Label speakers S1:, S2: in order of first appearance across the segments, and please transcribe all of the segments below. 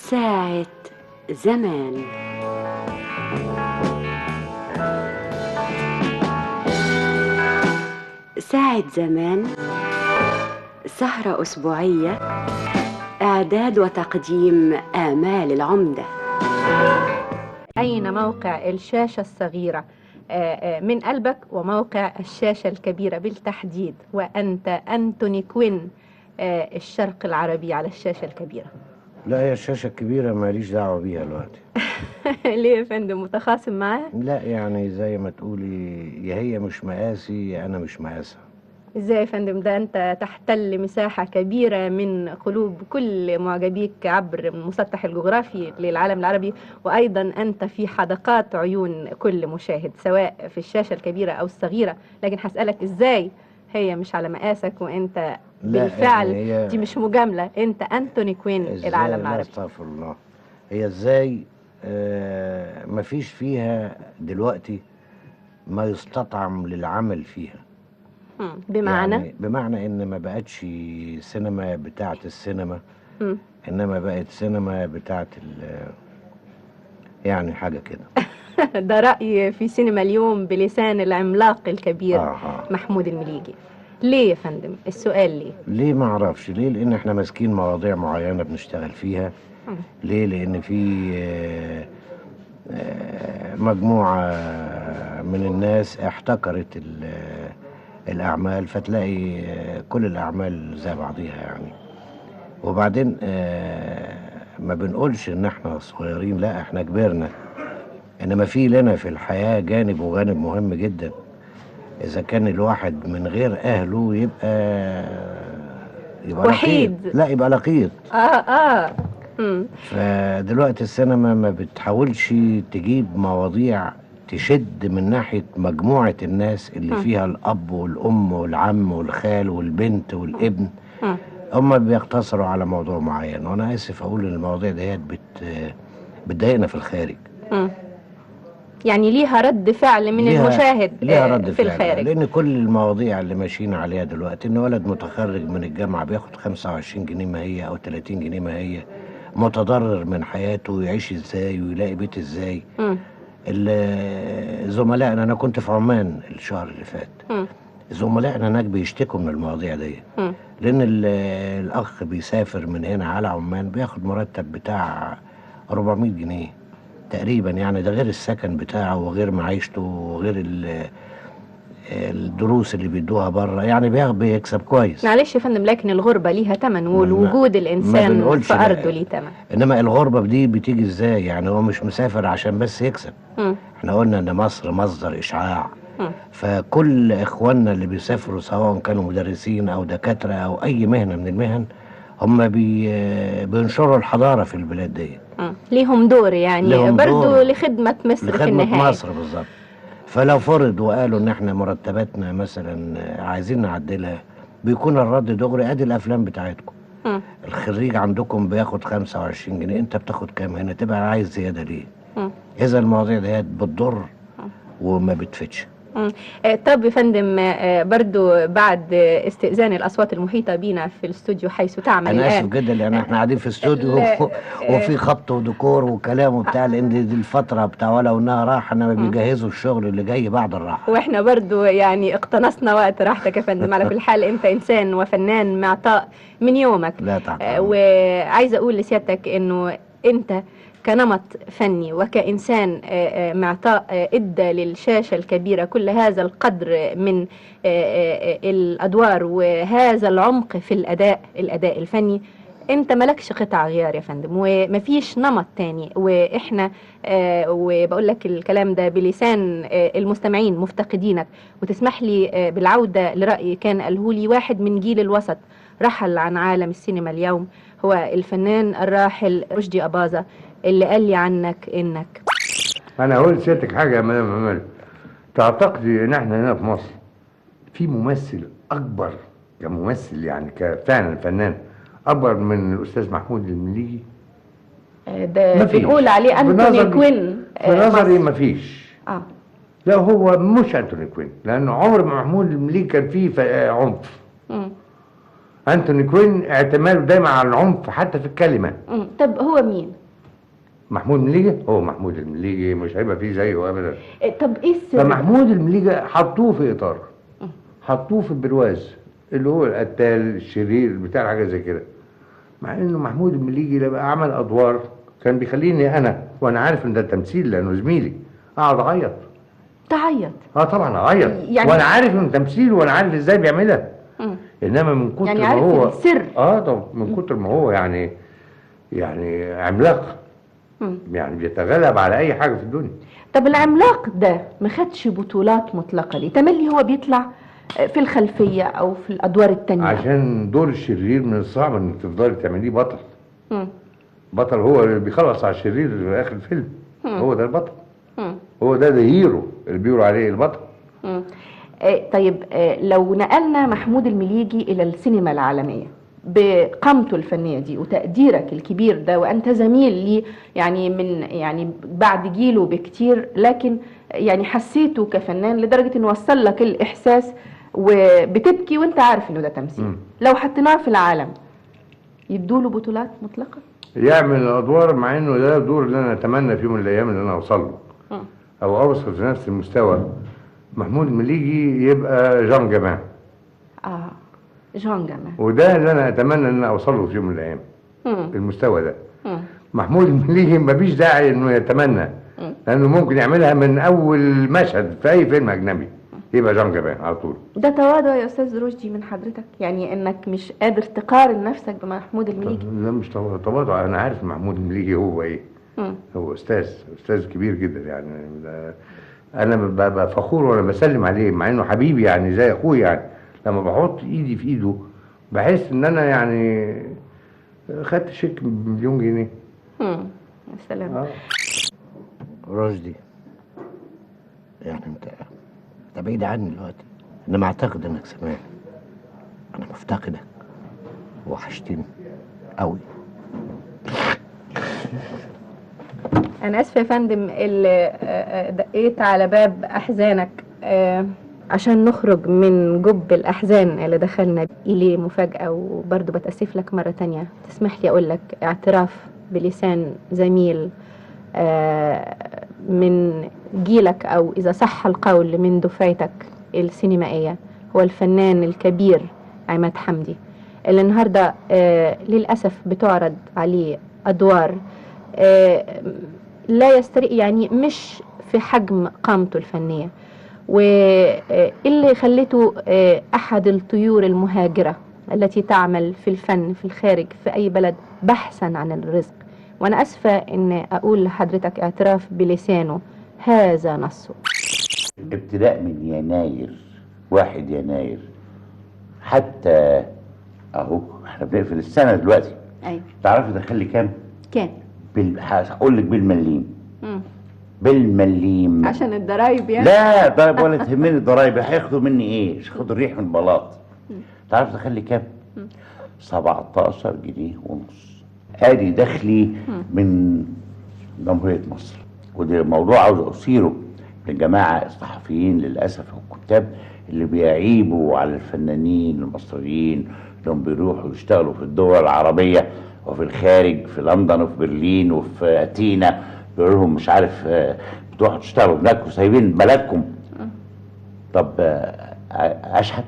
S1: ساعة زمان ساعة زمان سهرة أسبوعية إعداد وتقديم آمال العمدة
S2: أين موقع الشاشة الصغيرة آه، آه، من قلبك وموقع الشاشة الكبيرة بالتحديد وأنت أنتوني كوين آه، الشرق العربي على الشاشة الكبيرة
S3: لا هي الشاشة الكبيرة ماليش دعوة بيها دلوقتي
S2: ليه يا فندم متخاصم معاه
S3: لا يعني زي ما تقولي يا هي مش مقاسي يا أنا مش مقاسها
S2: ازاي يا فندم ده انت تحتل مساحة كبيرة من قلوب كل معجبيك عبر المسطح الجغرافي للعالم العربي وايضا انت في حدقات عيون كل مشاهد سواء في الشاشة الكبيرة او الصغيرة لكن هسألك ازاي هي مش على مقاسك وانت
S3: لا،
S2: بالفعل
S3: هي-
S2: دي مش مجاملة انت انتوني كوين
S3: إزاي؟
S2: العالم
S3: لا
S2: العربي
S3: استغفر الله هي ازاي آه مفيش فيها دلوقتي ما يستطعم للعمل فيها
S2: مم. بمعنى
S3: يعني بمعنى ان ما بقتش سينما بتاعت السينما
S2: مم.
S3: انما بقت سينما بتاعت ال يعني حاجة كده
S2: ده رأي في سينما اليوم بلسان العملاق الكبير
S3: آه آه.
S2: محمود المليجي ليه يا فندم السؤال ليه
S3: ليه ما اعرفش ليه لان احنا ماسكين مواضيع معينه بنشتغل فيها
S2: مم.
S3: ليه لان في آه، آه، مجموعه من الناس احتكرت ال- آه، الاعمال فتلاقي آه، كل الاعمال زي بعضيها يعني وبعدين آه، ما بنقولش ان احنا صغيرين لا احنا كبرنا انما في لنا في الحياه جانب وجانب مهم جدا إذا كان الواحد من غير أهله يبقى يبقى
S2: وحيد.
S3: لقيط لا يبقى لقيط
S2: اه اه مم.
S3: فدلوقتي السينما ما بتحاولش تجيب مواضيع تشد من ناحية مجموعة الناس اللي
S2: مم.
S3: فيها الأب والأم والعم والخال والبنت والابن
S2: مم.
S3: هم بيقتصروا على موضوع معين وأنا آسف أقول إن المواضيع ديت بت بتضايقنا في الخارج
S2: مم. يعني ليها رد فعل من
S3: ليها-
S2: المشاهد
S3: ليها
S2: آه،
S3: رد
S2: في
S3: فعل
S2: الخارج
S3: لان كل المواضيع اللي ماشيين عليها دلوقتي ان ولد متخرج من الجامعه بياخد 25 جنيه ما هي او 30 جنيه ما هي متضرر من حياته يعيش ازاي ويلاقي بيت ازاي
S2: مم.
S3: ال- زملائنا انا كنت في عمان الشهر اللي فات
S2: مم.
S3: زملائنا هناك بيشتكوا من المواضيع دي
S2: مم.
S3: لان ال- الاخ بيسافر من هنا على عمان بياخد مرتب بتاع 400 جنيه تقريبا يعني ده غير السكن بتاعه وغير معيشته وغير ال- الدروس اللي بيدوها بره يعني بياخد بيكسب كويس
S2: معلش يا فندم لكن الغربة ليها ثمن والوجود الإنسان
S3: بنقولش
S2: في
S3: لا.
S2: أرضه ليه ثمن
S3: انما الغربه دي بتيجي ازاي يعني هو مش مسافر عشان بس يكسب
S2: مم.
S3: احنا قلنا ان مصر مصدر اشعاع
S2: مم.
S3: فكل اخواننا اللي بيسافروا سواء كانوا مدرسين او دكاتره او اي مهنه من المهن هم بي بينشروا الحضاره في البلاد دي
S2: مم. ليهم دور يعني
S3: ليهم
S2: برضو
S3: دور.
S2: لخدمة مصر في
S3: لخدمه
S2: النهاية
S3: مصر بالظبط فلو فرض وقالوا ان احنا مرتباتنا مثلا عايزين نعدلها بيكون الرد دغري ادي الافلام بتاعتكم
S2: مم.
S3: الخريج عندكم بياخد 25 جنيه انت بتاخد كام هنا تبقى عايز زياده ليه
S2: مم.
S3: اذا المواضيع ديت بتضر وما بتفيدش
S2: مم. آه، طب يا فندم آه، برضو بعد آه، استئذان الأصوات المحيطة بينا في الاستوديو حيث تعمل
S3: انا اسف
S2: الآن
S3: جدا لان احنا قاعدين في استوديو
S2: لا،
S3: وفي خط وديكور وكلام وبتاع لان دي دي الفتره بتاع ولو انها راحه انما بيجهزوا الشغل اللي جاي بعد الراحه
S2: واحنا برضو يعني اقتنصنا وقت راحتك يا فندم على كل حال انت انسان وفنان معطاء من يومك
S3: لا
S2: آه،
S3: تعتقد
S2: وعايزه اقول لسيادتك انه انت كنمط فني وكإنسان آه، آه، معطاء آه، ادى للشاشة الكبيرة كل هذا القدر من آه، آه، آه، الأدوار وهذا العمق في الأداء الأداء الفني انت مالكش قطع غيار يا فندم ومفيش نمط تاني واحنا آه وبقول لك الكلام ده بلسان آه المستمعين مفتقدينك وتسمح لي آه بالعودة لرأي كان قاله لي واحد من جيل الوسط رحل عن عالم السينما اليوم هو الفنان الراحل رشدي أباظة اللي قال لي عنك انك
S4: انا هقول لسيادتك حاجه يا مدام امال تعتقدي ان احنا هنا في مصر في ممثل اكبر كممثل يعني كفعلا فنان اكبر من الاستاذ محمود المليجي
S2: آه، ده
S4: مفيش.
S2: بنقول عليه انتوني
S4: بنظري-
S2: كوين
S4: في نظري مفيش
S2: اه
S4: لا هو مش انتوني كوين لان عمر ما محمود المليجي كان فيه ف- عنف
S2: مم.
S4: انتوني كوين اعتماده دايما على العنف حتى في الكلمه
S2: مم. طب هو مين
S4: محمود المليجي هو محمود المليجي مش هيبقى فيه زيه ابدا
S2: إيه، طب ايه السر
S4: فمحمود المليجي حطوه في اطار حطوه في البرواز اللي هو القتال الشرير بتاع حاجه زي كده مع انه محمود المليجي لما عمل ادوار كان بيخليني انا وانا عارف ان ده تمثيل لانه زميلي اقعد اعيط
S2: تعيط
S4: اه طبعا اعيط
S2: يعني-
S4: وانا عارف انه تمثيل وانا عارف ازاي بيعملها
S2: مم.
S4: انما من كتر
S2: يعني
S4: ما
S2: عارف
S4: هو
S2: السر.
S4: اه طب من كتر ما هو يعني يعني عملاق
S2: مم.
S4: يعني بيتغلب على اي حاجه في الدنيا
S2: طب العملاق ده ما خدش بطولات مطلقة ليه تملي هو بيطلع في الخلفية أو في الأدوار التانية
S4: عشان دور الشرير من الصعب انك تفضلي تعمليه بطل
S2: مم.
S4: بطل هو اللي بيخلص على الشرير في اخر الفيلم هو ده البطل
S2: مم.
S4: هو ده ده هيرو اللي بيقولوا عليه البطل
S2: مم. آه، طيب آه، لو نقلنا محمود المليجي إلى السينما العالمية بقامته الفنية دي وتقديرك الكبير ده وأنت زميل لي يعني من يعني بعد جيله بكتير لكن يعني حسيته كفنان لدرجة إنه وصل لك الإحساس وبتبكي وأنت عارف إنه ده تمثيل
S4: مم.
S2: لو حطيناه في العالم يدوله بطولات مطلقة
S4: يعمل الادوار مع انه ده الدور اللي انا اتمنى في يوم من الايام ان انا اوصل له
S2: مم.
S4: او اوصل في نفس المستوى محمود المليجي يبقى جان جماعه
S2: آه جون جمال
S4: وده اللي انا اتمنى ان انا اوصل له في يوم من الايام
S2: مم.
S4: المستوى ده
S2: مم.
S4: محمود المليجي مفيش داعي انه يتمنى
S2: مم.
S4: لانه ممكن يعملها من اول مشهد في اي فيلم اجنبي يبقى جان جماعه على طول
S2: ده تواضع يا استاذ رشدي من حضرتك يعني انك مش قادر تقارن نفسك بمحمود المليجي
S4: لا مش توا- تواضع انا عارف محمود المليجي هو ايه
S2: مم.
S4: هو استاذ استاذ كبير جدا يعني ده انا ببقى فخور وانا بسلم عليه مع انه حبيبي يعني زي اخويا يعني لما بحط ايدي في ايده بحس ان انا يعني خدت شيك بمليون جنيه
S2: مم. يا سلام
S4: اه
S3: رشدي يعني انت انت بعيد عني دلوقتي انما اعتقد انك سامعني انا مفتقدك وحشتني قوي
S2: انا اسفه يا فندم اللي آه، آه، دقيت على باب احزانك آه، عشان نخرج من جب الاحزان اللي دخلنا اليه مفاجاه وبرضه بتاسف لك مره تانية تسمح لي اقول لك اعتراف بلسان زميل آه، من جيلك او اذا صح القول من دفعتك السينمائيه هو الفنان الكبير عماد حمدي اللي النهارده آه، للاسف بتعرض عليه ادوار آه، لا يستري يعني مش في حجم قامته الفنيه واللي خلته آه، احد الطيور المهاجره التي تعمل في الفن في الخارج في اي بلد بحثا عن الرزق وانا اسفه ان اقول لحضرتك اعتراف بلسانه هذا نصه
S5: ابتداء من يناير واحد يناير حتى اهو احنا بنقفل السنه دلوقتي
S2: ايوه
S5: تعرفي دخل لي كام؟
S2: كان
S5: بال... هقول لك بالمليم
S2: مم.
S5: بالمليم
S2: عشان الضرايب يعني
S5: لا ضرايب ولا تهمني الضرايب هياخدوا مني ايه؟ مش هياخدوا الريح من البلاط تعرف دخل لي كام؟ 17 جنيه ونص ادي دخلي من جمهوريه مصر وده موضوع عاوز اثيره للجماعه الصحفيين للاسف والكتاب اللي بيعيبوا على الفنانين المصريين انهم بيروحوا يشتغلوا في الدول العربيه وفي الخارج في لندن وفي برلين وفي اتينا بيقولوا لهم مش عارف آه، بتروحوا تشتغلوا هناك وسايبين بلدكم طب آه، اشحت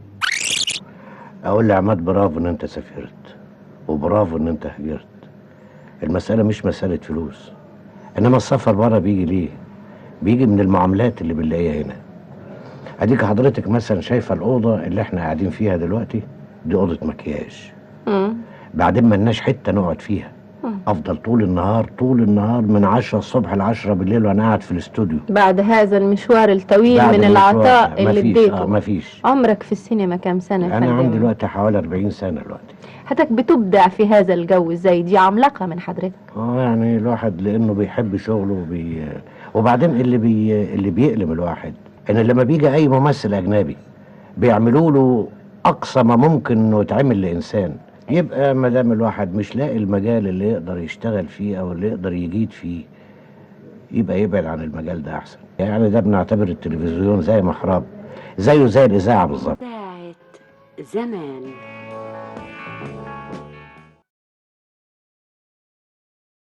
S3: اقول لعماد برافو ان انت سافرت وبرافو ان انت هجرت المسألة مش مسألة فلوس انما السفر بره بيجي ليه بيجي من المعاملات اللي بنلاقيها هنا اديك حضرتك مثلا شايفة الأوضة اللي احنا قاعدين فيها دلوقتي دي أوضة مكياج
S2: مم.
S3: بعدين ملناش حتة نقعد فيها افضل طول النهار طول النهار من عشرة الصبح لعشرة بالليل وانا قاعد في الاستوديو
S2: بعد هذا المشوار الطويل
S3: بعد
S2: من
S3: المشوار
S2: العطاء
S3: ده.
S2: اللي
S3: مفيش اه
S2: اديته
S3: مفيش
S2: عمرك في السينما كام سنه يا
S3: انا
S2: فندم؟
S3: عندي دلوقتي حوالي 40 سنة دلوقتي
S2: حضرتك بتبدع في هذا الجو ازاي دي عملاقه من حضرتك
S3: اه يعني الواحد لانه بيحب شغله وبي... وبعدين اللي بي... اللي بيألم الواحد ان لما بيجي اي ممثل اجنبي بيعملوا له اقصى ما ممكن انه يتعمل لانسان يبقى ما دام الواحد مش لاقي المجال اللي يقدر يشتغل فيه او اللي يقدر يجيد فيه يبقى يبعد عن المجال ده احسن يعني ده بنعتبر التلفزيون زي محراب زيه زي الاذاعه بالظبط
S1: ساعة زمان